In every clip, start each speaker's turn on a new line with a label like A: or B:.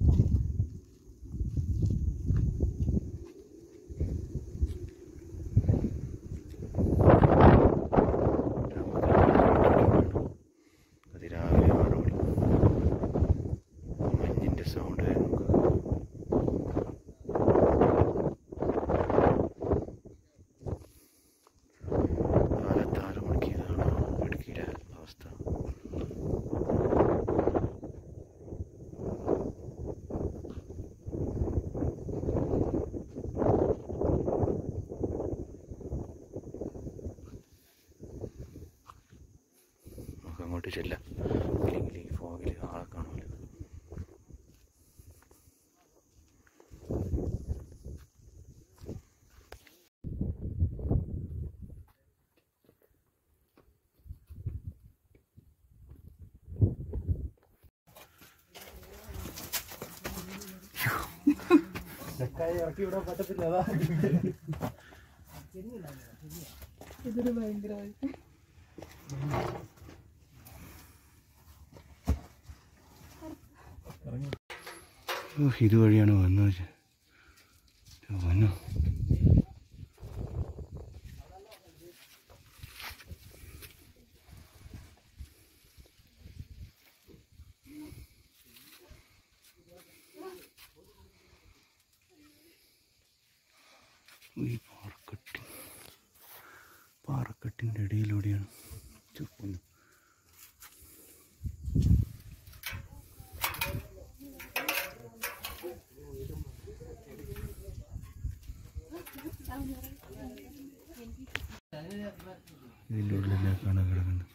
A: അതിരാവിലെ ആറ് മണി മഞ്ഞിൻ്റെ സൗണ്ട് നമുക്ക് കാലത്ത് ആറ് മണിക്ക് ഇതാണ് ഇടുക്കിയിലെ അവസ്ഥ നമുക്ക് അങ്ങോട്ട് ചെല്ലാം ഇല്ലെങ്കിൽ ഈ ഫോഗിൽ ആളെ കാണൂല
B: ഇതൊരു ഭയങ്കരമായിട്ട്
A: ഓ, ഇതുവഴിയാണ് വന്നത് വന്നു ഈ പാറക്കെട്ടി പാറക്കെട്ടിൻ്റെ ഇടയിലൂടെയാണ് ചുക്കുന്നു ഇതിൻ്റെ ഉള്ളിലേക്കാണ് കിടക്കുന്നത്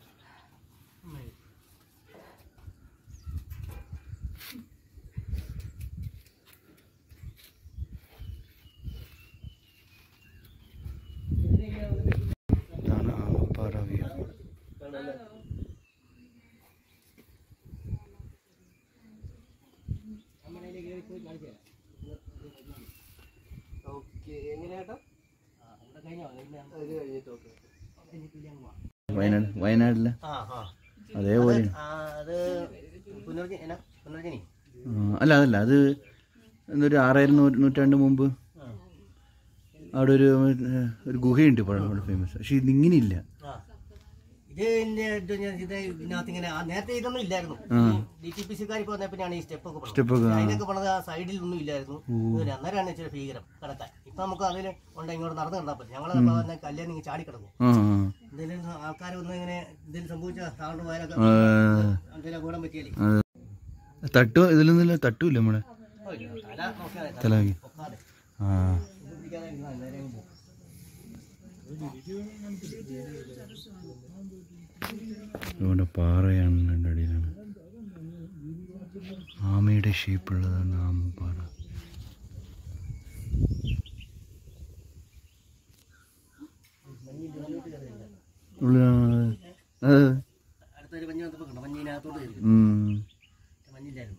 A: ഇതാണ് ആമപ്പാറ വ്യൂ വയനാട് വയനാട്ടിലെ
C: ആ ആ
A: അതേപോലെ
C: ആ, അത് പുനർജനി എന്നാ പുനർജനി
A: അല്ല അതല്ല അത് എന്തൊരു ആറായിരം നൂ- നൂറ്റാണ്ട് മുമ്പ് അവിടെ ഒരു ഏഹ്, ഒരു ഗുഹയുണ്ട് ഇപ്പോഴും അവിടെ ഫേമസ് പക്ഷെ ഇത് ഇങ്ങനെയില്ല
C: ആ ഇതിന്റെ ഇത് ഞാൻ ഇത് ഇതിനകത്ത് ഇങ്ങനെ ആ, നേരത്തെ ഇതൊന്നും ഇല്ലായിരുന്നു ഡി ടി പി സിക്കാർ ഇപ്പോൾ വന്നപ്പോഴാണ് ഈ സ്റ്റെപ്പ് ഒക്കെ
A: Step ഒക്കെ, ആ.
C: അതിനൊക്കെ പണത് ആ സൈഡിൽ ഒന്നും ഇല്ലായിരുന്നു ഇത് അന്നേരമാണ് ഇച്ചിരി ഭീകരം കിടക്കാൻ ഇപ്പൊ നമുക്ക് അതിൽ ഉണ്ട് ഇങ്ങോട്ട് നടന്നു കിടന്നാൽ പറ്റും ഞങ്ങൾ വന്ന കല്യാണം ഇങ്ങനെ ചാടി കിടക്കും
A: ആ
C: എന്തെങ്കിലും ആൾക്കാർ വന്ന് ഇങ്ങനെ എന്തെങ്കിലും സംഭവിച്ച താഴോട്ട് പോയാലൊക്കെ
A: ആ.
C: എന്തെങ്കിലും അപകടം പറ്റിയാലേ
A: ആ. തട്ടു ഇതിലൊന്നുമില്ല തട്ടുമില്ല നമ്മുടെ
C: ഓ, ഇല്ല. തല നോക്കിയാൽ മതി.
A: തലാകി
C: പൊക്കാതെ.
A: ആ
C: പിടിക്കാതെ ഇരുന്നാ നേരെ അങ്ങ് പോകും.
A: ഇവിടെ പാറയാണ് എൻ്റെ അടിയിലാണ് ആമയുടെ ഷേപ്പുള്ളതാണ് ആമപ്പാറ ഉള്ളിലാണ് അത്
C: അടുത്തൊരു മഞ്ഞ് വന്നപ്പോൾ കണ്ടോ മഞ്ഞിനകത്തോട്ട് കയറി
A: ഉം.
C: മഞ്ഞില്ലായിരുന്നു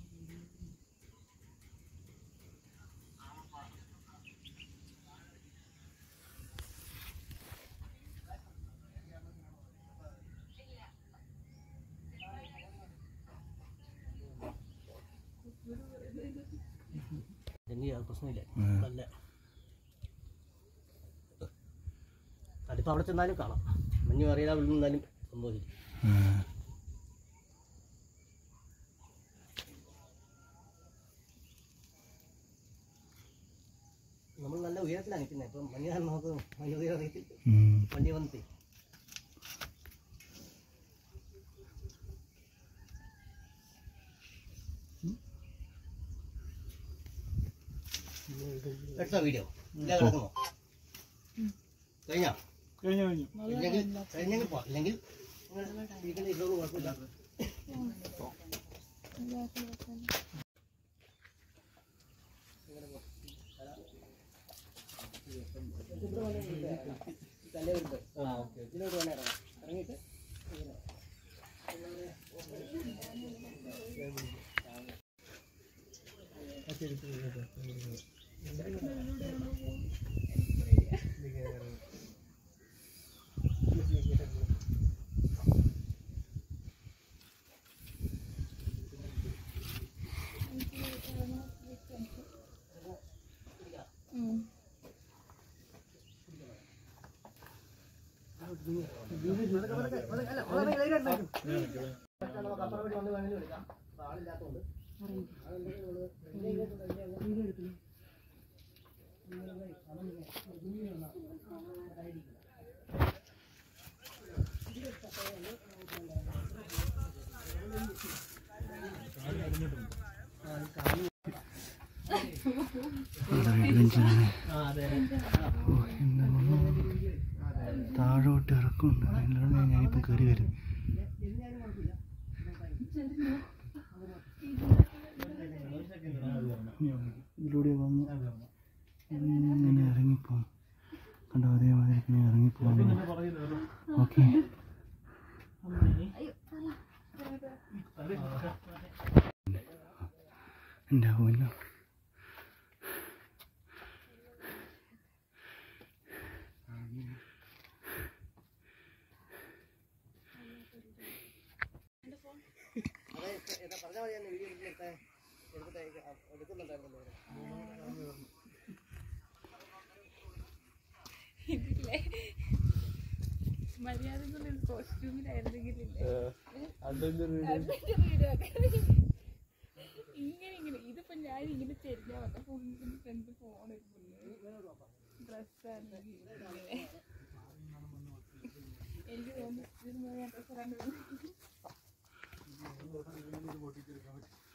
C: ഇല്ലെങ്കിൽ അത് പ്രശ്നമില്ല നല്ല അതിപ്പോൾ അവിടെ ചെന്നാലും കാണാം മഞ്ഞ് അറിയാതെ ഉള്ളിൽ നിന്നാലും സംഭവിക്കും
A: ആ.
C: നമ്മൾ നല്ല ഉയരത്തിലാണ് നിൽക്കുന്നത് ഇപ്പം മഞ്ഞ് കാരണം നമുക്ക് മഞ്ഞ് ഉയരം അറിയത്തില്ല
A: ഉം.
C: വണ്ടി വന്നിട്ടേ എടുത്തോ വീഡിയോ ഇല്ല കിടക്കുന്നോ കഴിഞ്ഞോ ഇല്ലെങ്കിൽ കഴിഞ്ഞെങ്കിൽ പോവാം ഇല്ലെങ്കിൽ ഇങ്ങനെ ഇരിക്കുന്ന ഇരുന്നോളൂ കുഴപ്പമില്ല ആ ഓക്കെ ഇതിലോട്ട് വേണേ ഇറങ്ങാം ഇറങ്ങിയിട്ട് ആളില്ലാത്തതുകൊണ്ട്
A: അഡ്വഞ്ചറാണ്
C: ആ അതെ
A: ഓ എന്താ താഴോട്ട് ഇറക്കുന്നുണ്ട് അതിലൂടെ ഞാനിപ്പോൾ കയറി വരും ഇതിലൂടെ വന്ന് ഇങ്ങനെ ഇറങ്ങിപ്പോകും കണ്ടോ അതേമാതിരി ഇങ്ങനെ ഇറങ്ങിപ്പോകുന്നു ഓക്കെ എൻ്റെ പോലോ
C: അതെ എന്താ പറഞ്ഞാൽ മതി ഞാൻ വീഡിയോ എടുത്ത് എടുത്തിട്ട് എടുക്കുന്നുണ്ടായിരുന്നല്ലോ
B: ഇതില്ലേ മര്യാദ കോസ്റ്റ്യൂമിലായിരുന്നെങ്കിലില്ലേ ഇങ്ങനെ ഇങ്ങനെ ഇതിപ്പോ ഞാൻ ഇങ്ങനെ ചെരിഞ്ഞാ വന്ന ഫോണിന്റെ ഫ്രണ്ട് ഫോൺ ഡ്രസ്സാണ് എനിക്ക് തോന്നുന്നു ഇതിന് മുന്നേ ഡ്രസ്സ് കണ്ടു